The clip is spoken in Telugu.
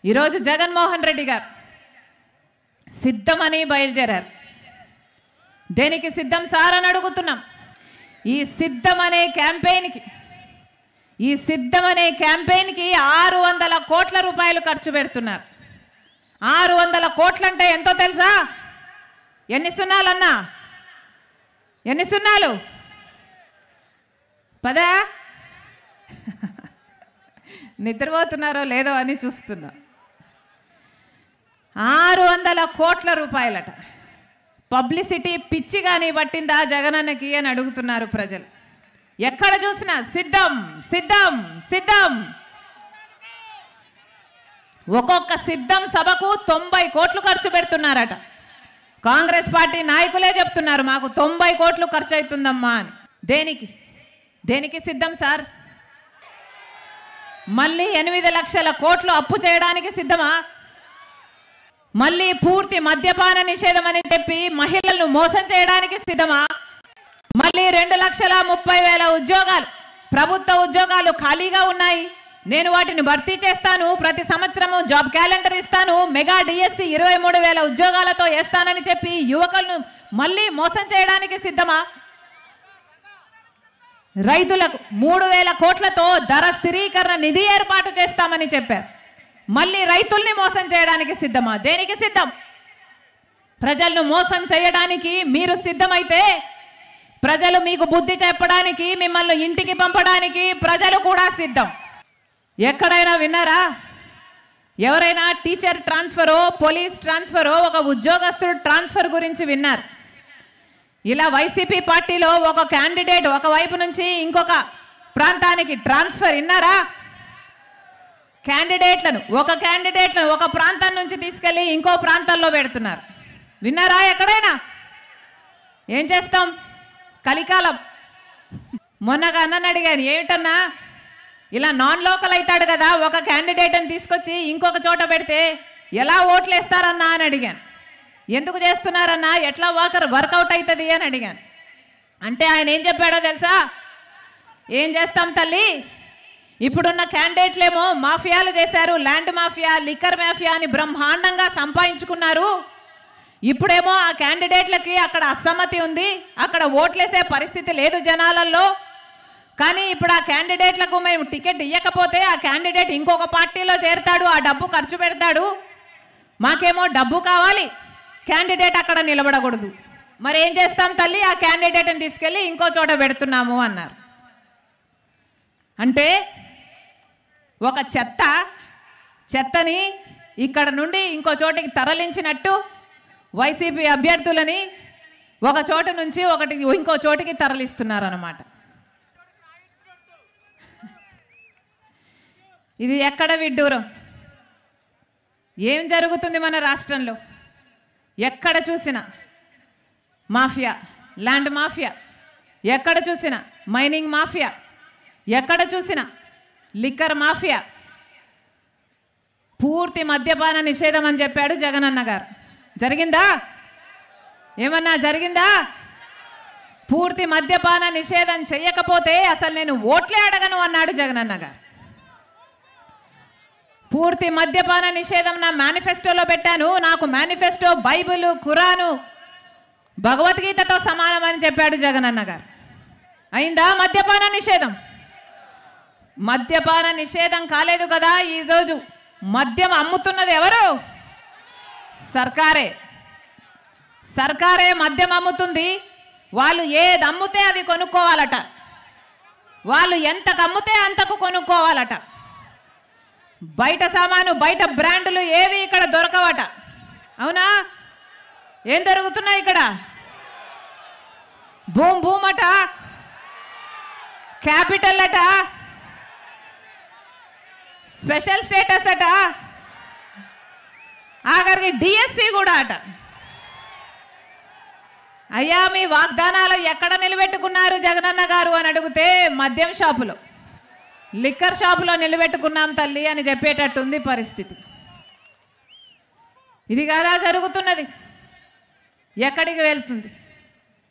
ఈరోజు జగన్మోహన్ రెడ్డి గారు సిద్ధమని బయలుదేరారు దేనికి సిద్ధం సార్ అని అడుగుతున్నాం ఈ సిద్ధం అనే క్యాంపెయిన్కి ఈ సిద్ధం అనే క్యాంపెయిన్కి ఆరు వందల కోట్ల రూపాయలు ఖర్చు పెడుతున్నారు ఆరు వందల కోట్లంటే ఎంతో తెలుసా ఎన్ని సున్నాలన్నా ఎన్ని సున్నాలు పదా నిద్రపోతున్నారో లేదో అని చూస్తున్నా ఆరు వందల కోట్ల రూపాయలట పబ్లిసిటీ పిచ్చి కానీ పట్టిందా జగనన్నకి అని అడుగుతున్నారు ప్రజలు ఎక్కడ చూసినా సిద్ధం సిద్ధం సిద్ధం ఒక్కొక్క సిద్ధం సభకు తొంభై కోట్లు ఖర్చు పెడుతున్నారట కాంగ్రెస్ పార్టీ నాయకులే చెప్తున్నారు మాకు తొంభై కోట్లు ఖర్చు అవుతుందమ్మా అని దేనికి దేనికి సిద్ధం సార్ మళ్ళీ ఎనిమిది లక్షల కోట్లు అప్పు చేయడానికి సిద్ధమా మళ్ళీ పూర్తి మద్యపాన నిషేధం అని చెప్పి మహిళలను మోసం చేయడానికి సిద్ధమా మళ్ళీ రెండు లక్షల ముప్పై వేల ఉద్యోగాలు ప్రభుత్వ ఉద్యోగాలు ఖాళీగా ఉన్నాయి నేను వాటిని భర్తీ చేస్తాను ప్రతి సంవత్సరము జాబ్ క్యాలెండర్ ఇస్తాను మెగా డిఎస్సి ఇరవై మూడు వేల ఉద్యోగాలతో వేస్తానని చెప్పి యువకులను మళ్ళీ మోసం చేయడానికి సిద్ధమా రైతులకు మూడు వేల కోట్లతో ధర స్థిరీకరణ నిధి ఏర్పాటు చేస్తామని చెప్పారు మళ్ళీ రైతుల్ని మోసం చేయడానికి సిద్ధమా దేనికి సిద్ధం ప్రజలను మోసం చేయడానికి మీరు సిద్ధమైతే ప్రజలు మీకు బుద్ధి చెప్పడానికి మిమ్మల్ని ఇంటికి పంపడానికి ప్రజలు కూడా సిద్ధం ఎక్కడైనా విన్నారా ఎవరైనా టీచర్ ట్రాన్స్ఫరో పోలీస్ ట్రాన్స్ఫరో ఒక ఉద్యోగస్తుడు ట్రాన్స్ఫర్ గురించి విన్నారు ఇలా వైసీపీ పార్టీలో ఒక క్యాండిడేట్ ఒక వైపు నుంచి ఇంకొక ప్రాంతానికి ట్రాన్స్ఫర్ విన్నారా క్యాండిడేట్లను ఒక క్యాండిడేట్లను ఒక ప్రాంతం నుంచి తీసుకెళ్ళి ఇంకో ప్రాంతాల్లో పెడుతున్నారు విన్నారా ఎక్కడైనా ఏం చేస్తాం కలికాలం మొన్నగా అన్నని అడిగాను ఏమిటన్నా ఇలా నాన్ లోకల్ అవుతాడు కదా ఒక క్యాండిడేట్ని తీసుకొచ్చి ఇంకొక చోట పెడితే ఎలా ఓట్లు వేస్తారన్నా అని అడిగాను ఎందుకు చేస్తున్నారన్నా ఎట్లా వర్కర్ వర్కౌట్ అవుతుంది అని అడిగాను అంటే ఆయన ఏం చెప్పాడో తెలుసా ఏం చేస్తాం తల్లి ఇప్పుడున్న క్యాండిడేట్లేమో మాఫియాలు చేశారు ల్యాండ్ మాఫియా లిక్కర్ మాఫియా అని బ్రహ్మాండంగా సంపాదించుకున్నారు ఇప్పుడేమో ఆ క్యాండిడేట్లకి అక్కడ అసమ్మతి ఉంది అక్కడ ఓట్లేసే పరిస్థితి లేదు జనాలలో కానీ ఇప్పుడు ఆ క్యాండిడేట్లకు మేము టికెట్ ఇవ్వకపోతే ఆ క్యాండిడేట్ ఇంకొక పార్టీలో చేరతాడు ఆ డబ్బు ఖర్చు పెడతాడు మాకేమో డబ్బు కావాలి క్యాండిడేట్ అక్కడ నిలబడకూడదు మరి ఏం చేస్తాం తల్లి ఆ క్యాండిడేట్ని తీసుకెళ్ళి ఇంకో చోట పెడుతున్నాము అన్నారు అంటే ఒక చెత్త చెత్తని ఇక్కడ నుండి ఇంకో చోటికి తరలించినట్టు వైసీపీ అభ్యర్థులని ఒక చోట నుంచి ఒకటి ఇంకో చోటికి తరలిస్తున్నారన్నమాట ఇది ఎక్కడ విడ్డూరం ఏం జరుగుతుంది మన రాష్ట్రంలో ఎక్కడ చూసినా మాఫియా ల్యాండ్ మాఫియా ఎక్కడ చూసినా మైనింగ్ మాఫియా ఎక్కడ చూసినా లిక్కర్ మాఫియా పూర్తి మద్యపాన నిషేధం అని చెప్పాడు జగనన్న గారు జరిగిందా ఏమన్నా జరిగిందా పూర్తి మద్యపాన నిషేధం చేయకపోతే అసలు నేను ఓట్లే అడగను అన్నాడు జగనన్న గారు పూర్తి మద్యపాన నిషేధం నా మేనిఫెస్టోలో పెట్టాను నాకు మేనిఫెస్టో బైబిల్ ఖురాను భగవద్గీతతో సమానమని చెప్పాడు జగనన్న గారు అయిందా మద్యపాన నిషేధం మద్యపాన నిషేధం కాలేదు కదా ఈరోజు మద్యం అమ్ముతున్నది ఎవరు సర్కారే సర్కారే మద్యం అమ్ముతుంది వాళ్ళు ఏది అమ్ముతే అది కొనుక్కోవాలట వాళ్ళు ఎంతకు అమ్ముతే అంతకు కొనుక్కోవాలట బయట సామాను బయట బ్రాండ్లు ఏవి ఇక్కడ దొరకవట అవునా ఏం జరుగుతున్నాయి ఇక్కడ భూమ్ భూమ్ అట క్యాపిటల్ అట స్పెషల్ స్టేటస్ అట ఆఖరికి డిఎస్సి కూడా అట అయ్యా మీ వాగ్దానాలు ఎక్కడ నిలబెట్టుకున్నారు జగనన్న గారు అని అడిగితే మద్యం షాపులో లిక్కర్ షాపులో నిలబెట్టుకున్నాం తల్లి అని చెప్పేటట్టుంది పరిస్థితి ఇది కాదా జరుగుతున్నది ఎక్కడికి వెళ్తుంది